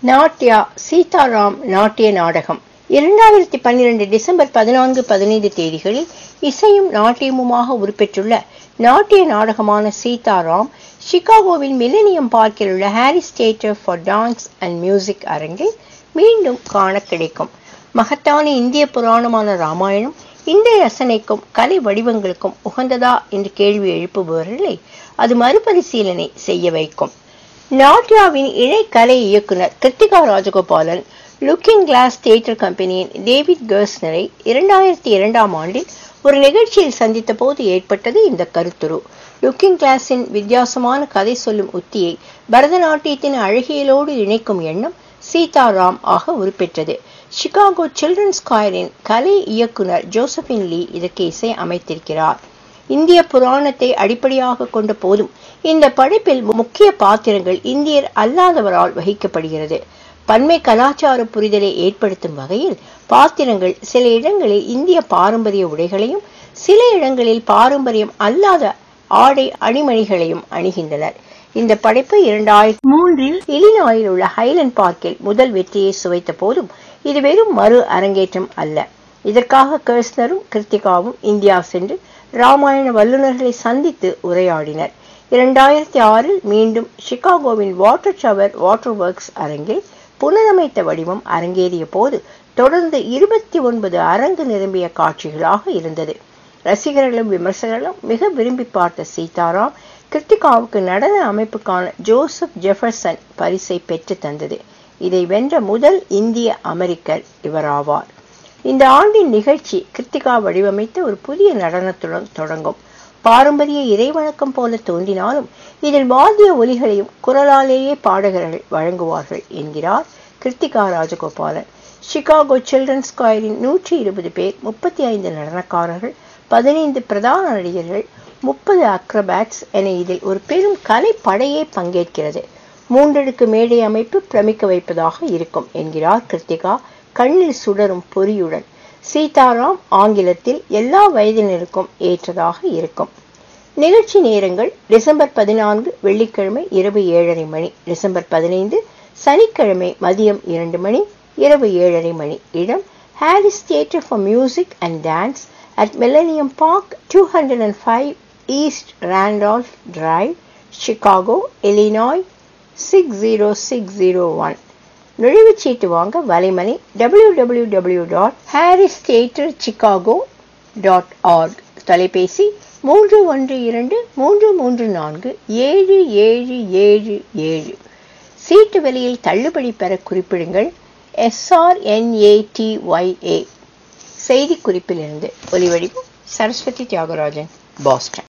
நாட்யா சீதாராம் நாட்டிய நாடகம் இரண்டாயிரத்தி பன்னிரண்டு டிசம்பர் பதினான்கு பதினைந்து தேதிகளில் இசையும் நாட்டியமுமாக உருப்பெற்றுள்ள நாட்டிய நாடகமான சீதாராம் சிகாகோவின் மில்லேனியம் பார்க்கில் உள்ள Harris Theater for Dance and Music அரங்கில் மீண்டும் காண கிடைக்கும் மகத்தான இந்திய புராணமான ராமாயணம் இன்றைய ரசனைக்கும் கலை வடிவங்களுக்கும் உகந்ததா என்று கேள்வி எழுப்புபவர்களை அது மறுபரிசீலனை செய்ய வைக்கும் நாட்யாவின் இணை கலை இயக்குனர் Krithika Rajagopalan Looking Glass Theatre கம்பெனியின் டேவிட் கர்ஸ்னரை இரண்டாயிரத்தி இரண்டாம் ஆண்டில் ஒரு நிகழ்ச்சியில் சந்தித்த போது ஏற்பட்டது இந்த கருத்துரு லுக்கிங் கிளாஸின் வித்தியாசமான கதை சொல்லும் உத்தியை பரதநாட்டியத்தின் அழகியலோடு இணைக்கும் எண்ணம் சீதாராம் ஆக உருப்பெற்றது சிகாகோ சில்ட்ரன்ஸ் ஸ்கொயரின் கலை இயக்குனர் ஜோசபின் லீ இதற்கு இசை அமைத்திருக்கிறார் இந்திய புராணத்தை அடிப்படையாக கொண்ட போதும் இந்த படைப்பில் முக்கிய பாத்திரங்கள் இந்தியர் அல்லாதவரால் வகிக்கப்படுகிறது பன்மை கலாச்சார புரிதலை ஏற்படுத்தும் வகையில் பாத்திரங்கள் சில இடங்களில் இந்திய பாரம்பரிய உடைகளையும் சில இடங்களில் பாரம்பரியம் அல்லாத ஆடை அணிமணிகளையும் அணிகின்றனர் இந்த படைப்பு இரண்டாயிரத்தி மூன்றில் இலினாயில் உள்ள ஹைலண்ட் பார்க்கில் முதல் வெற்றியை சுவைத்த போதும் இது வெறும் மறு அரங்கேற்றம் அல்ல இதற்காக கர்ஸ்னரும் கிருத்திகாவும் இந்தியா சென்று ராமாயண வல்லுநர்களை சந்தித்து உரையாடினர் இரண்டாயிரத்தி ஆறில் மீண்டும் சிகாகோவின் வாட்டர் ஷவர் வாட்டர் ஒர்க்ஸ் அரங்கில் புனரமைத்த வடிவம் அரங்கேறிய போது தொடர்ந்து இருபத்தி ஒன்பது அரங்கு நிரம்பிய காட்சிகளாக இருந்தது ரசிகர்களும் விமர்சகர்களும் மிக விரும்பி பார்த்த சீதாராம் கிருத்திகாவுக்கு நடன அமைப்புக்கான ஜோசப் ஜெஃபர்சன் பரிசை பெற்று தந்தது இதை வென்ற முதல் இந்திய அமெரிக்கர் இவராவார் இந்த ஆண்டின் நிகழ்ச்சி கிருத்திகா வடிவமைத்த ஒரு புதிய நடனத்துடன் தொடங்கும் பாரம்பரிய இறைவணக்கம் போல தோன்றினாலும் இதில் வாத்திய ஒலிகளையும் குரலாலேயே பாடகர்கள் வழங்குவார்கள் என்கிறார் கிருத்திகா ராஜகோபாலன் சிகாகோ சில்ட்ரன்ஸ் ஸ்கொயரின் நூற்றி இருபது பேர் முப்பத்தி ஐந்து நடனக்காரர்கள் பதினைந்து பிரதான நடிகர்கள் முப்பது அக்ரபேட்ஸ் என இதில் ஒரு பெரும் கலை படையே பங்கேற்கிறது மூன்றடுக்கு மேடை அமைப்பு பிரமிக்க வைப்பதாக இருக்கும் என்கிறார் கிருத்திகா கண்ணில் சுடரும் பொறியுடன் சீதாராம் ஆங்கிலத்தில் எல்லா வயதினருக்கும் ஏற்றதாக இருக்கும் நிகழ்ச்சி நேரங்கள் டிசம்பர் பதினான்கு வெள்ளிக்கிழமை இரவு ஏழரை மணி டிசம்பர் பதினைந்து சனிக்கிழமை மதியம் இரண்டு மணி இரவு ஏழரை மணி இடம் Harris Theater for Music and Dance at Millennium Park two hundred and five East Randolph Drive Chicago Illinois six zero six zero one நுழைவுச்சீட்டு வாங்க வலைமணி W W W dot Harris Theater Chicago dot org தொலைபேசி மூன்று ஒன்று இரண்டு மூன்று மூன்று நான்கு ஏழு ஏழு ஏழு ஏழு சீட்டு விலையில் தள்ளுபடி பெற குறிப்பிடுங்கள் எஸ்ஆர்என்ஏடிஒய்ஏ செய்தி குறிப்பிலிருந்து ஒலிவடிவம் சரஸ்வதி தியாகராஜன் பாஸ்டன்